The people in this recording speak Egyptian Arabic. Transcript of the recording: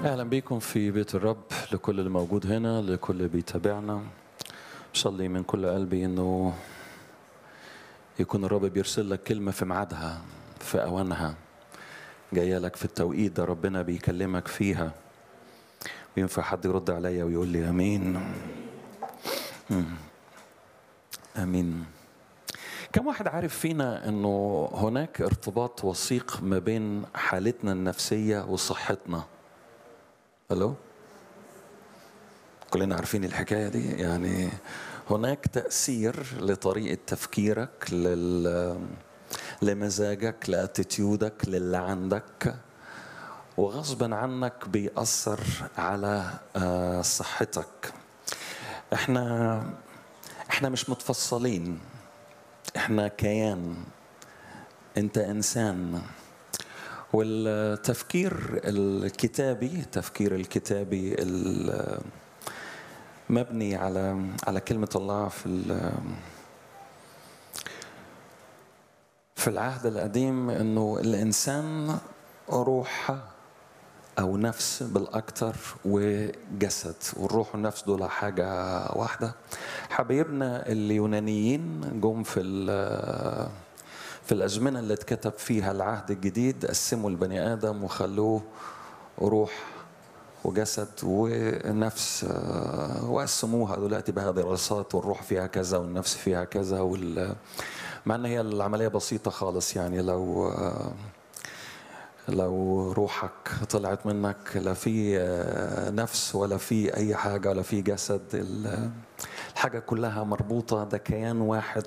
اهلا بيكم في بيت الرب لكل اللي موجود هنا لكل اللي بيتابعنا بصلي من كل قلبي انه يكون الرب بيرسل لك كلمه في ميعادها في اوانها جايه لك في التوقيت ده ربنا بيكلمك فيها وينفع حد يرد عليا ويقول لي امين مم. امين كم واحد عارف فينا انه هناك ارتباط وثيق ما بين حالتنا النفسيه وصحتنا الو كلنا عارفين الحكايه دي يعني هناك تاثير لطريقه تفكيرك لل لمزاجك لاتيتيودك للي عندك وغصبا عنك بيأثر على آه، صحتك احنا احنا مش متفصلين احنا كيان انت انسان والتفكير الكتابي التفكير الكتابي ال- مبني على على كلمة الله في ال- في العهد القديم انه الانسان روح او نفس بالاكثر وجسد والروح والنفس دول حاجه واحده حبايبنا اليونانيين جم في ال- في الازمنه اللي اتكتب فيها العهد الجديد قسموا البني ادم وخلوه روح وجسد ونفس آه، وقسموها دلوقتي بقى دراسات والروح فيها كذا والنفس فيها كذا وال مع ان هي العمليه بسيطه خالص يعني لو آه، لو روحك طلعت منك لا في آه، نفس ولا في اي حاجه ولا في جسد ال- الحاجه كلها مربوطه ده كيان واحد